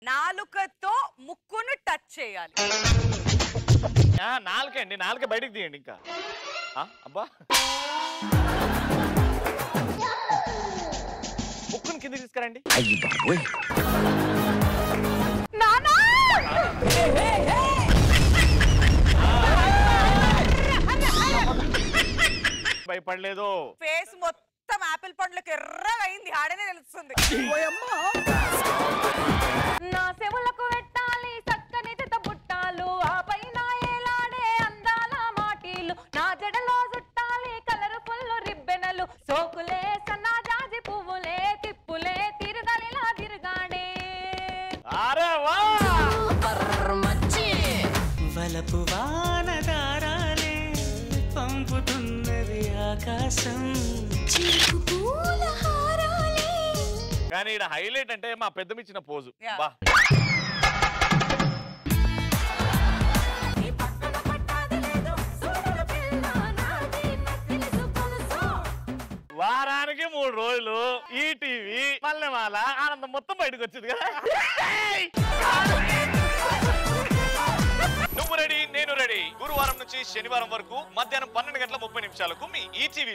నాలుకతో ముక్కును టచ్ చేయాలి ఆ, నాలుకే అండి నాలుక బయటికి తీయండి ఇంకా ఆ, అబ్బా ముక్కుని కింద తీసుకురండి అయ్యి బాబోయ్ నానా భయపడలేదు ఫేస్ మొత్తం ఆపిల్ పండ్లకు ఎర్రగా అయింది ఆడనే తెలుస్తుంది నా చెవులకు పెట్టాలి చక్కని తిత బుట్టాలు ఆ పైన ఏలాడే అందాల మాటీలు నా జడలో చుట్టాలి కలరు పుల్లు రిబ్బెనలు సోకులే సన్నాజాజి పువ్వులే తిప్పులే తిరగలిలా తిరగాడే అరే వా వలపు వానదారాలే పంపుతున్నది ఆకాశం కానీ ఇక్కడ హైలైట్ అంటే మా పెద్దమిచ్చిన పోజు Yeah. బా వారానికి మూడు రోజులు ఈటీవీ మల్లెమాల ఆనందం మొత్తం బయటకు వచ్చింది కదా నువ్వు రెడీ నేను రెడీ గురువారం నుంచి శనివారం వరకు మధ్యాహ్నం పన్నెండు గంటల ముప్పై నిమిషాలకు మీ ఈటీవీ